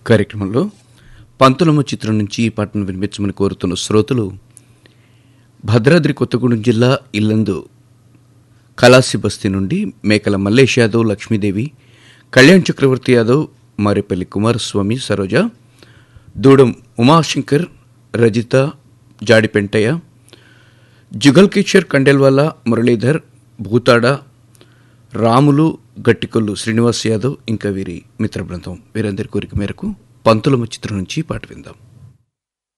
కార్యక్రమంలో పంతులమ్మ చిత్రం నుంచి ఈ పాటను వినిపించమని కోరుతున్న శ్రోతలు భద్రాద్రి కొత్తగూడెం జిల్లా ఇల్లందు కలాసి బస్తీ నుండి మేకల మల్లేష్ యాదవ్ లక్ష్మీదేవి కళ్యాణ్ చక్రవర్తి యాదవ్ మారేపల్లి కుమారస్వామి సరోజ దూడం ఉమాశంకర్ రజిత జాడిపెంటయ్య జుగల్ కిషోర్ కండెల్వాల మురళీధర్ భూతాడ రాములు గట్టికొల్లు శ్రీనివాస్ యాదవ్ ఇంకా వీరి మిత్ర బృందం వీరందరి కోరిక మేరకు పంతులమ్మ చిత్రం నుంచి పాట విందాం